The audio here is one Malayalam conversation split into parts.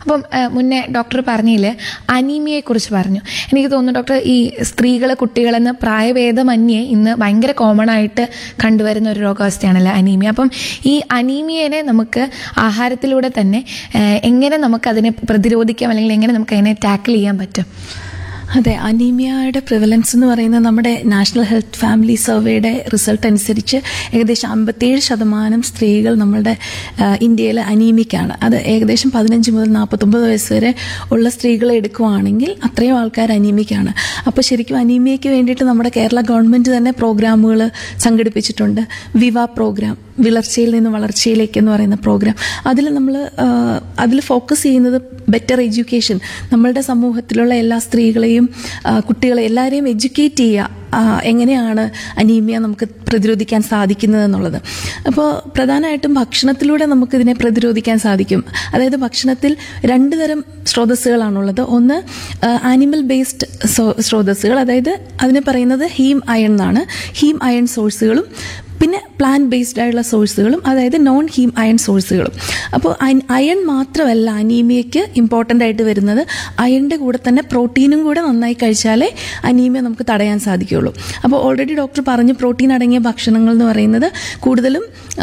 അപ്പം ആ, മുന്നേ ഡോക്ടർ പറഞ്ഞില്ലേ അനീമിയയെ കുറിച്ച് പറഞ്ഞു എനിക്ക് തോന്നുന്നു ഡോക്ടർ ഈ സ്ത്രീകൾ കുട്ടികളെന്ന് പ്രായഭേദമന്യേ ഇന്ന് ഭയങ്കര കോമൺ ആയിട്ട് കണ്ടുവരുന്ന ഒരു രോഗാവസ്ഥയാണല്ലോ അനീമിയ അപ്പം ഈ അനീമിയനെ നമുക്ക് ആഹാരത്തിലൂടെ തന്നെ ആ, എങ്ങനെ നമുക്കതിനെ പ്രതിരോധിക്കാം അല്ലെങ്കിൽ എങ്ങനെ നമുക്ക് അതിനെ ടാക്കിൾ ചെയ്യാൻ പറ്റും അതെ അനീമിയയുടെ പ്രിവലൻസ് എന്ന് പറയുന്നത് നമ്മുടെ നാഷണൽ ഹെൽത്ത് ഫാമിലി സർവേയുടെ റിസൾട്ട് അനുസരിച്ച് ഏകദേശം അമ്പത്തേഴ് ശതമാനം സ്ത്രീകൾ നമ്മുടെ ആ, ഇന്ത്യയിൽ അനീമിക്കാണ് അത് ഏകദേശം പതിനഞ്ച് മുതൽ നാൽപ്പത്തൊമ്പത് വയസ്സ് വരെ ഉള്ള സ്ത്രീകളെ എടുക്കുവാണെങ്കിൽ അത്രയും ആൾക്കാർ അനീമിക്കാണ് അപ്പോൾ ശരിക്കും അനീമിയയ്ക്ക് വേണ്ടിയിട്ട് നമ്മുടെ കേരള ഗവൺമെൻറ് തന്നെ പ്രോഗ്രാമുകൾ സംഘടിപ്പിച്ചിട്ടുണ്ട് വിവ പ്രോഗ്രാം വിളർച്ചയിൽ നിന്ന് വളർച്ചയിലേക്ക് എന്ന് പറയുന്ന പ്രോഗ്രാം അതിൽ നമ്മൾ അതിൽ ഫോക്കസ് ചെയ്യുന്നത് ബെറ്റർ എഡ്യൂക്കേഷൻ നമ്മളുടെ സമൂഹത്തിലുള്ള എല്ലാ സ്ത്രീകളെയും ആ, കുട്ടികളെ എല്ലാവരെയും എഡ്യൂക്കേറ്റ് ചെയ്യുക ആ, എങ്ങനെയാണ് അനീമിയ നമുക്ക് പ്രതിരോധിക്കാൻ സാധിക്കുന്നത് എന്നുള്ളത് അപ്പോൾ പ്രധാനമായിട്ടും ഭക്ഷണത്തിലൂടെ നമുക്കിതിനെ പ്രതിരോധിക്കാൻ സാധിക്കും അതായത് ഭക്ഷണത്തിൽ രണ്ട് തരം സ്രോതസ്സുകളാണുള്ളത് ഒന്ന് ആനിമൽ ബേസ്ഡ് സ്രോതസ്സുകൾ അതായത് അതിനെ പറയുന്നത് ഹീം അയൺ എന്നാണ് ഹീം അയൺ സോഴ്സുകളും പിന്നെ പ്ലാൻ ബേസ്ഡ് ആയിട്ടുള്ള സോഴ്സുകളും അതായത് നോൺ ഹീം അയൺ സോഴ്സുകളും അപ്പോൾ അയൺ മാത്രമല്ല അനീമിയയ്ക്ക് ഇമ്പോർട്ടൻ്റ് ആയിട്ട് വരുന്നത് അയണിൻ്റെ കൂടെ തന്നെ പ്രോട്ടീനും കൂടെ നന്നായി കഴിച്ചാലേ അനീമിയ നമുക്ക് തടയാൻ സാധിക്കുകയുള്ളൂ അപ്പോൾ ഓൾറെഡി ഡോക്ടർ പറഞ്ഞു പ്രോട്ടീൻ അടങ്ങിയ ഭക്ഷണങ്ങൾ എന്ന് പറയുന്നത് കൂടുതലും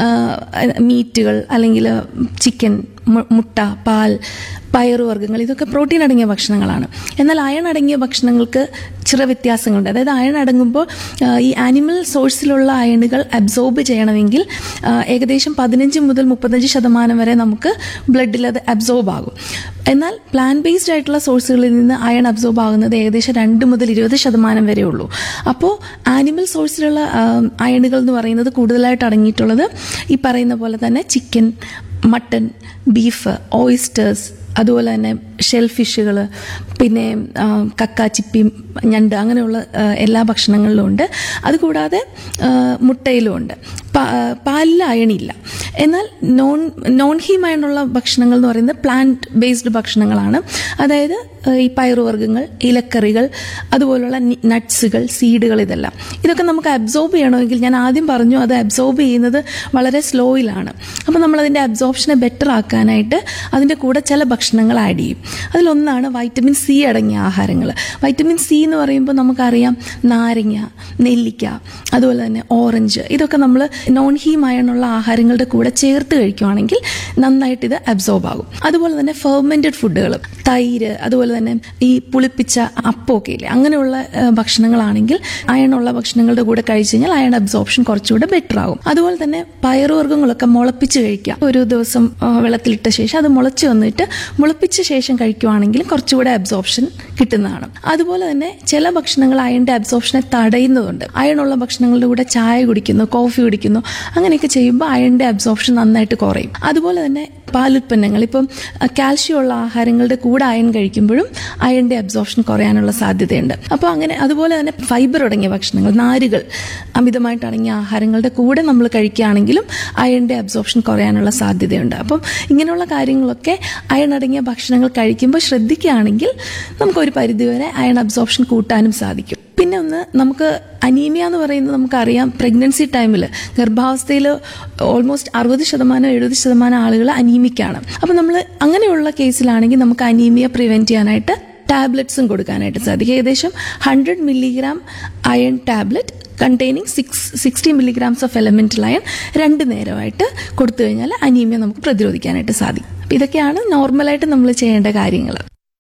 മീറ്റുകൾ അല്ലെങ്കിൽ ചിക്കൻ മുട്ട പാൽ പയറുവർഗ്ഗങ്ങൾ ഇതൊക്കെ പ്രോട്ടീൻ അടങ്ങിയ ഭക്ഷണങ്ങളാണ് എന്നാൽ അയൺ അടങ്ങിയ ഭക്ഷണങ്ങൾക്ക് ചെറിയ വ്യത്യാസങ്ങളുണ്ട് അതായത് അയൺ അടങ്ങുമ്പോൾ ആ, ഈ ആനിമൽ സോഴ്സിലുള്ള അയണുകൾ അബ്സോർബ് ചെയ്യണമെങ്കിൽ ആ, ഏകദേശം പതിനഞ്ച് മുതൽ മുപ്പത്തഞ്ച് ശതമാനം വരെ നമുക്ക് ബ്ലഡിൽ അത് അബ്സോർബ് ആകും എന്നാൽ പ്ലാൻ ബേസ്ഡ് ആയിട്ടുള്ള സോഴ്സുകളിൽ നിന്ന് അയൺ അബ്സോർബ് ആകുന്നത് ഏകദേശം രണ്ട് മുതൽ ഇരുപത് ശതമാനം വരെ ഉള്ളൂ അപ്പോൾ ആനിമൽ സോഴ്സിലുള്ള ആ, അയണുകൾ എന്ന് പറയുന്നത് കൂടുതലായിട്ട് അടങ്ങിയിട്ടുള്ളത് ഈ പറയുന്ന പോലെ തന്നെ ചിക്കൻ മട്ടൺ ബീഫ് ഓയിസ്റ്റേഴ്സ് അതുപോലെ തന്നെ ഷെൽ ഫിഷുകൾ പിന്നെ ആ, കക്ക ചിപ്പി ഞണ്ട് അങ്ങനെയുള്ള ആ, എല്ലാ ഭക്ഷണങ്ങളിലും ഉണ്ട് അതുകൂടാതെ ആ, മുട്ടയിലും ഉണ്ട് പാ- ആ, പാലിൽ അയണില്ല എന്നാൽ നോൺ നോൺ ഹീം അയണുള്ള ഭക്ഷണങ്ങൾ എന്ന് പറയുന്നത് പ്ലാന്റ് ബേസ്ഡ് ഭക്ഷണങ്ങളാണ് അതായത് ആ, ഈ പയറുവർഗ്ഗങ്ങൾ ഇലക്കറികൾ അതുപോലുള്ള നട്ട്സുകൾ സീഡുകൾ ഇതെല്ലാം ഇതൊക്കെ നമുക്ക് അബ്സോർബ് ചെയ്യണമെങ്കിൽ ഞാൻ ആദ്യം പറഞ്ഞു അത് അബ്സോർബ് ചെയ്യുന്നത് വളരെ സ്ലോയിലാണ് അപ്പോൾ നമ്മൾ അതിൻ്റെ അബ്സോർപ്ഷനെ ബെറ്റർ ആക്കാനായിട്ട് അതിൻ്റെ കൂടെ ചില ഭക്ഷണങ്ങൾ ആഡ് ചെയ്യും അതിലൊന്നാണ് വൈറ്റമിൻ സി അടങ്ങിയ ആഹാരങ്ങൾ വൈറ്റമിൻ സി എന്ന് പറയുമ്പോൾ നമുക്കറിയാം നാരങ്ങ നെല്ലിക്ക അതുപോലെ തന്നെ ഓറഞ്ച് ഇതൊക്കെ നമ്മൾ നോൺ ഹീം അയണുള്ള ആഹാരങ്ങളുടെ കൂടെ ചേർത്ത് കഴിക്കുവാണെങ്കിൽ നന്നായിട്ട് ഇത് അബ്സോർബ് ആകും അതുപോലെ തന്നെ ഫെർമെൻറ്റഡ് ഫുഡുകൾ തൈര് അതുപോലെ തന്നെ ഈ പുളിപ്പിച്ച അപ്പമൊക്കെ ഇല്ലേ അങ്ങനെയുള്ള ആ, ഭക്ഷണങ്ങളാണെങ്കിൽ അയണുള്ള ഭക്ഷണങ്ങളുടെ കൂടെ കഴിച്ചു കഴിഞ്ഞാൽ അയൺ അബ്സോർപ്ഷൻ കുറച്ചുകൂടെ ബെറ്റർ ആകും അതുപോലെ തന്നെ പയറുവർഗ്ഗങ്ങളൊക്കെ മുളപ്പിച്ച് കഴിക്കുക ഒരു ദിവസം ആ, വെള്ളത്തിലിട്ട ശേഷം അത് മുളച്ച് വന്നിട്ട് മുളപ്പിച്ച ശേഷം കഴിക്കുവാണെങ്കിൽ കുറച്ചുകൂടെ അബ്സോർപ്ഷൻ കിട്ടുന്നതാണ് അതുപോലെ തന്നെ ചില ഭക്ഷണങ്ങൾ അയണിന്റെ അബ്സോർപ്ഷനെ തടയുന്നതുണ്ട് അയണുള്ള ഭക്ഷണങ്ങളുടെ കൂടെ ചായ കുടിക്കുന്നു കോഫി കുടിക്കുന്നു അങ്ങനെയൊക്കെ ചെയ്യുമ്പോൾ അയണിന്റെ അബ്സോർപ്ഷൻ നന്നായിട്ട് കുറയും അതുപോലെ തന്നെ പാലുൽപ്പന്നങ്ങൾ ഇപ്പം കാൽഷ്യം ഉള്ള ആഹാരങ്ങളുടെ കൂടെ അയൺ കഴിക്കുമ്പോഴും അയണിന്റെ അബ്സോർപ്ഷൻ കുറയാനുള്ള സാധ്യതയുണ്ട് അപ്പോൾ അങ്ങനെ അതുപോലെ തന്നെ ഫൈബർ അടങ്ങിയ ഭക്ഷണങ്ങൾ നാരുകൾ അമിതമായിട്ട് അടങ്ങിയ ആഹാരങ്ങളുടെ കൂടെ നമ്മൾ കഴിക്കുകയാണെങ്കിലും അയണിന്റെ അബ്സോർപ്ഷൻ കുറയാനുള്ള സാധ്യതയുണ്ട് അപ്പം ഇങ്ങനെയുള്ള കാര്യങ്ങളൊക്കെ അയൺ അടങ്ങിയ ഭക്ഷണങ്ങൾ കഴിക്കുമ്പോൾ ശ്രദ്ധിക്കുകയാണെങ്കിൽ നമുക്കൊരു പരിധിവരെ അയൺ അബ്സോർപ്ഷൻ കൂട്ടാനും സാധിക്കും പിന്നെ ഒന്ന് നമുക്ക് അനീമിയ എന്ന് പറയുന്നത് നമുക്കറിയാം പ്രഗ്നൻസി ടൈമിൽ ഗർഭാവസ്ഥയിൽ ഓൾമോസ്റ്റ് അറുപത് ശതമാനം എഴുപത് ശതമാനം ആളുകൾ അനീമിക്കാണ് അപ്പം നമ്മൾ അങ്ങനെയുള്ള കേസിലാണെങ്കിൽ നമുക്ക് അനീമിയ പ്രിവെന്റ് ചെയ്യാനായിട്ട് ടാബ്ലറ്റ്സും കൊടുക്കാനായിട്ട് സാധിക്കും ഏകദേശം hundred milligram iron tablet containing six sixty milligrams of elemental iron രണ്ട് നേരമായിട്ട് കൊടുത്തു കഴിഞ്ഞാൽ അനീമിയ നമുക്ക് പ്രതിരോധിക്കാനായിട്ട് സാധിക്കും അപ്പം ഇതൊക്കെയാണ് നോർമലായിട്ട് നമ്മൾ ചെയ്യേണ്ട കാര്യങ്ങൾ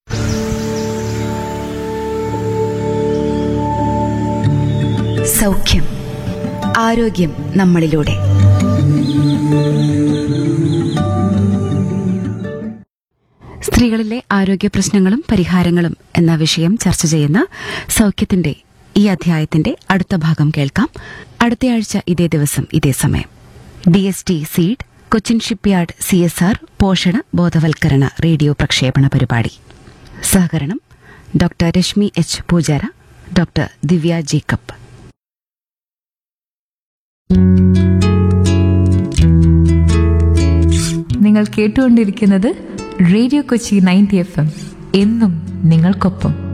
സൗഖ്യം ആരോഗ്യം നമ്മളിലൂടെ സ്ത്രീകളിലെ ആരോഗ്യ പ്രശ്നങ്ങളും പരിഹാരങ്ങളും എന്ന വിഷയം ചർച്ച ചെയ്യുന്ന സൗഖ്യത്തിന്റെ ഈ അധ്യായത്തിന്റെ അടുത്ത ഭാഗം കേൾക്കാം അടുത്തയാഴ്ച ഇതേ ദിവസം ഇതേ സമയം D S T seed Cochin shipyard C S R പോഷണ ബോധവൽക്കരണ റേഡിയോ പ്രക്ഷേപണ പരിപാടി സഹകരണം doctor Rashmi H Poojara doctor Divya Jacob നിങ്ങൾ കേട്ടുകൊണ്ടിരിക്കുന്നത് radio Kochi ninety F M എന്നും നിങ്ങൾക്കൊപ്പം